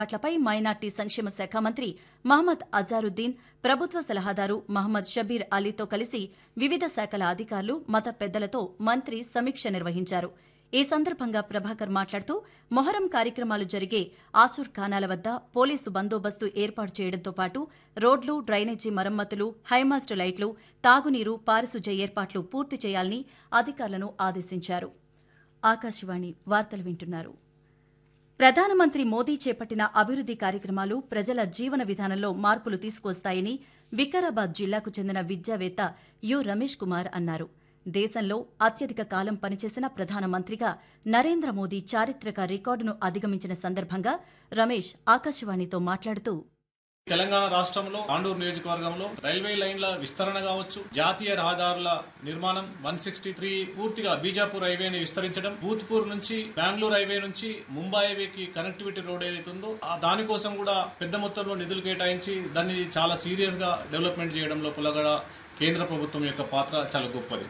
పట్లపై minority సంక్షేమ శాఖ మంత్రి మహమ్మద్ అజారుద్దీన్ ప్రభుత్వ సలహాదారు మహమ్మద్ షబీర్ అలీతో కలిసి వివిధ శాఖల అధికారులు మత పెద్దలతో మంత్రి సమీక్ష నిర్వహించారు ఈ సందర్భంగా ప్రభాకర్ మాట్లాడుతూ మొహరం కార్యక్రమాలు జరిగే ఆసూర్ ఖానాల వద్ద పోలీసు బందోబస్తు ఏర్పాటు చేయడంతో పాటు రోడ్లు డ్రైనేజీ మరమ్మతులు హైమాస్ట్ లైట్లు తాగునీరు పారిశుధ్య ఏర్పాట్లు పూర్తి చేయాలని అధికారులను ఆదేశించారు ఆకాశవాణి వార్తలు వింటున్నారు ప్రధానమంత్రి మోదీ చేపట్టిన అభివృద్ది కార్యక్రమాలు ప్రజల జీవన విధానంలో మార్పులు తీసుకువస్తాయని వికారాబాద్ జిల్లాకు చెందిన విద్యావేత్త యు రమేష్ కుమార్ అన్నారు దేశంలో అత్యధిక కాలం పనిచేసిన ప్రధానమంత్రిగా నరేంద్ర మోదీ చారిత్రక రికార్డును అధిగమించిన సందర్భంగా రమేష్ ఆకాశవాణితో మాట్లాడుతూ తెలంగాణ రాష్ట్రంలో తాండూరు నియోజకవర్గంలో రైల్వే లైన్ల విస్తరణ కావచ్చు జాతీయ రహదారుల నిర్మాణం వన్ సిక్స్టీ త్రీ పూర్తిగా బీజాపూర్ హైవేని విస్తరించడం భూత్పూర్ నుంచి బెంగళూరు హైవే నుంచి ముంబై హైవేకి కనెక్టివిటీ రోడ్ ఏదైతే ఉందో ఆ దానికోసం కూడా పెద్ద మొత్తంలో నిధులు కేటాయించి దాన్ని చాలా సీరియస్ గా డెవలప్మెంట్ చేయడం లోపల కూడా కేంద్ర ప్రభుత్వం యొక్క పాత్ర చాలా గొప్పది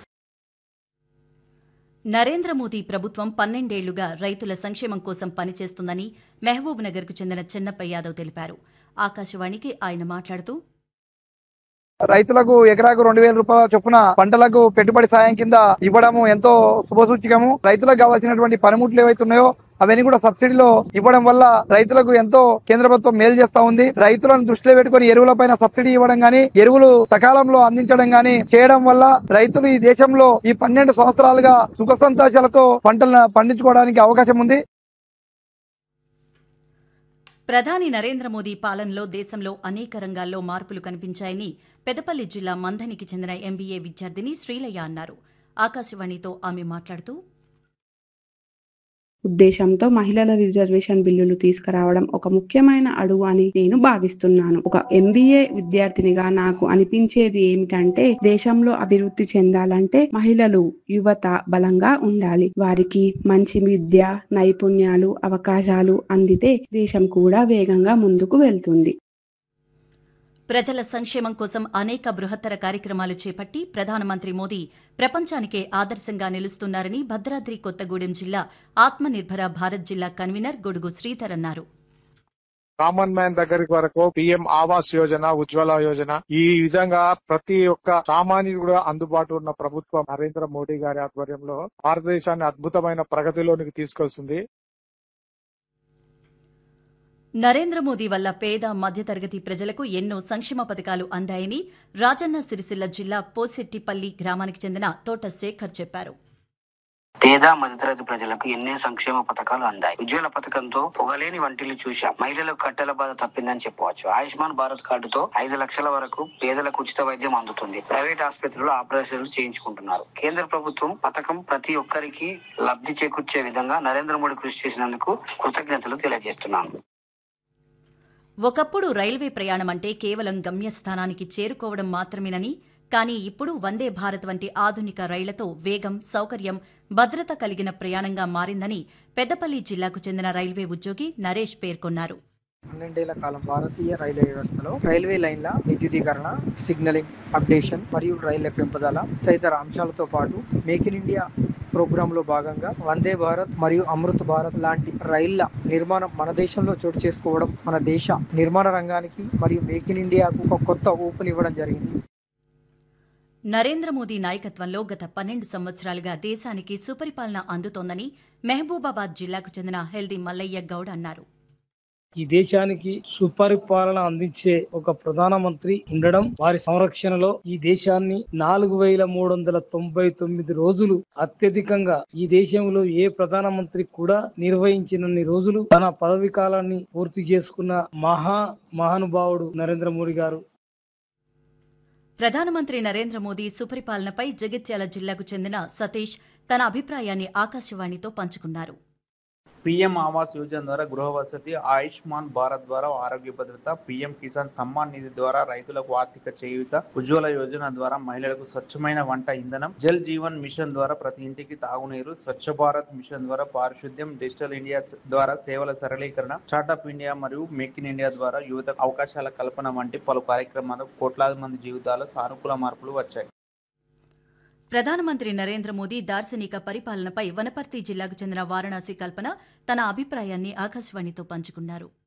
నరేంద్ర మోదీ ప్రభుత్వం పన్నెండేళ్లుగా రైతుల సంక్షేమం కోసం పనిచేస్తుందని మహబూబ్ నగర్కు చెందిన చెన్నప్ప యాదవ్ తెలిపారు ఆకాశవాణికి ఆయన మాట్లాడుతూ రైతులకు ఎకరాకు రెండు వేల రూపాయల చొప్పున పంటలకు పెట్టుబడి సాయం కింద ఇవ్వడము ఎంతో శుభసూచకము రైతులకు కావాల్సినటువంటి పనిముట్లు ఏవైతే ఉన్నాయో అవన్నీ కూడా సబ్సిడీలో ఇవ్వడం వల్ల రైతులకు ఎంతో కేంద్ర ప్రభుత్వం మేలు చేస్తా ఉంది రైతులను దృష్టిలో పెట్టుకుని ఎరువుల పైన సబ్సిడీ ఇవ్వడం గానీ ఎరువులు సకాలంలో అందించడం గానీ చేయడం వల్ల రైతులు ఈ దేశంలో ఈ పన్నెండు సంవత్సరాలుగా సుఖ సంతోషాలతో పంటలను పండించుకోవడానికి అవకాశం ఉంది ప్రధాని నరేంద్ర మోదీ పాలనలో దేశంలో అనేక రంగాల్లో మార్పులు కనిపించాయని పెదపల్లి జిల్లా మంథనికి చెందిన ఎంబీఏ విద్యార్థిని శ్రీలయ్య అన్నారు ఆకాశవాణితో ఆమె మాట్లాడుతూ ఉద్దేశంతో మహిళల రిజర్వేషన్ బిల్లులు తీసుకురావడం ఒక ముఖ్యమైన అడుగు అని నేను భావిస్తున్నాను ఒక ఎంబీఏ విద్యార్థినిగా నాకు అనిపించేది ఏమిటంటే దేశంలో అభివృద్ధి చెందాలంటే మహిళలు యువత బలంగా ఉండాలి వారికి మంచి విద్య నైపుణ్యాలు అవకాశాలు అందితే దేశం కూడా వేగంగా ముందుకు వెళ్తుంది ప్రజల సంక్షేమం కోసం అనేక బృహత్తర కార్యక్రమాలు చేపట్టి ప్రధానమంత్రి మోదీ ప్రపంచానికే ఆదర్శంగా నిలుస్తున్నారని భద్రాద్రి కొత్తగూడెం జిల్లా ఆత్మనిర్భర భారత్ జిల్లా కన్వీనర్ గొడుగు శ్రీధర్ అన్నారు కామన్ మ్యాన్ దగ్గరికి వరకు పిఎం ఆవాస్ యోజన ఉజ్వల యోజన ఈ విధంగా ప్రతి ఒక్క సామాన్యుడు కూడా అందుబాటు ఉన్న ప్రభుత్వం నరేంద్ర మోడీ గారి ఆధ్వర్యంలో భారతదేశాన్ని అద్భుతమైన ప్రగతిలోనికి తీసుకొస్తుంది నరేంద్ర మోదీ వల్ల పేద మధ్యతరగతి ప్రజలకు ఎన్నో సంక్షేమ పథకాలు అందాయని రాజన్న సిరిసిల్ల జిల్లా పోసెట్టిపల్లి గ్రామానికి చెందిన తోట శేఖర్ చెప్పారు పేద మధ్యతరగతి ప్రజలకు ఎన్నో సంక్షేమ పథకాలు అందాయి ఉజ్వల పథకంతో పొగలేని వంటిల్లు చూశాం మహిళలకు కట్టెల బాధ తప్పిందని చెప్పవచ్చు ఆయుష్మాన్ భారత్ కార్డుతో ఐదు లక్షల వరకు పేదలకు ఉచిత వైద్యం అందుతుంది ప్రైవేట్ ఆసుపత్రులు ఆపరేషన్లు చేయించుకుంటున్నారు కేంద్ర ప్రభుత్వం పథకం ప్రతి ఒక్కరికి లబ్ధి చేకూర్చే విధంగా నరేంద్ర మోడీ కృషి చేసినందుకు కృతజ్ఞతలు తెలియజేస్తున్నాను ఒకప్పుడు రైల్వే ప్రయాణం అంటే కేవలం గమ్యస్థానానికి చేరుకోవడం మాత్రమేనని కానీ ఇప్పుడు వందే భారత్ వంటి ఆధునిక రైళ్లతో వేగం సౌకర్యం భద్రత కలిగిన ప్రయాణంగా మారిందని పెద్దపల్లి జిల్లాకు చెందిన రైల్వే ఉద్యోగి నరేష్ పేర్కొన్నారు పన్నెండేళ్ల కాలం భారతీయ రైల్వే వ్యవస్థలో రైల్వే లైన్ల విద్యుదీకరణ సిగ్నలింగ్ అప్డేషన్ మరియు రైళ్ల పెంపుదల తదితర అంశాలతో పాటు మేక్ ఇన్ ఇండియా ప్రోగ్రామ్ లో భాగంగా వందే భారత్ మరియు అమృత్ భారత్ లాంటి రైళ్ల నిర్మాణం మన దేశంలో చోటు చేసుకోవడం మన దేశ నిర్మాణ రంగానికి మరియు మేక్ ఇన్ ఇండియాకు ఒక కొత్త ఊపునివ్వడం జరిగింది నరేంద్ర మోదీ నాయకత్వంలో గత పన్నెండు సంవత్సరాలుగా దేశానికి సుపరిపాలన అందుతోందని మహబూబాబాద్ జిల్లాకు చెందిన హెల్దీ మల్లయ్య గౌడ్ అన్నారు ఈ దేశానికి సుపరిపాలన అందించే ఒక ప్రధానమంత్రి ఉండడం వారి సంరక్షణలో ఈ దేశాన్ని నాలుగు వేల మూడు వందల తొంభై తొమ్మిది రోజులు అత్యధికంగా ఈ దేశంలో ఏ ప్రధానమంత్రి కూడా నిర్వహించినన్ని రోజులు తన పదవి కాలాన్ని పూర్తి చేసుకున్న మహా మహానుభావుడు నరేంద్ర మోడీ గారు ప్రధానమంత్రి నరేంద్ర మోదీ సుపరిపాలనపై జగిత్యాల జిల్లాకు చెందిన సతీష్ తన అభిప్రాయాన్ని ఆకాశవాణితో పంచుకున్నారు పీఎం ఆవాస్ యోజన ద్వారా గృహ వసతి ఆయుష్మాన్ భారత్ ద్వారా ఆరోగ్య భద్రత పీఎం కిసాన్ సమ్మాన్ నిధి ద్వారా రైతులకు ఆర్థిక చేయూత ఉజ్వల యోజన ద్వారా మహిళలకు స్వచ్ఛమైన వంట ఇంధనం జల్ జీవన్ మిషన్ ద్వారా ప్రతి ఇంటికి తాగునీరు స్వచ్ఛ భారత్ మిషన్ ద్వారా పారిశుద్ధ్యం డిజిటల్ ఇండియా ద్వారా సేవల సరళీకరణ స్టార్టప్ ఇండియా మరియు మేక్ ఇన్ ఇండియా ద్వారా యువత అవకాశాల కల్పన వంటి పలు కార్యక్రమాలు కోట్లాది మంది జీవితాల్లో సానుకూల మార్పులు వచ్చాయి ప్రధానమంత్రి నరేంద్ర మోదీ దార్శనిక పరిపాలనపై వనపర్తి జిల్లాకు చెందిన వారణాసి కల్పన తన అభిప్రాయాన్ని ఆకాశవాణితో పంచుకున్నారు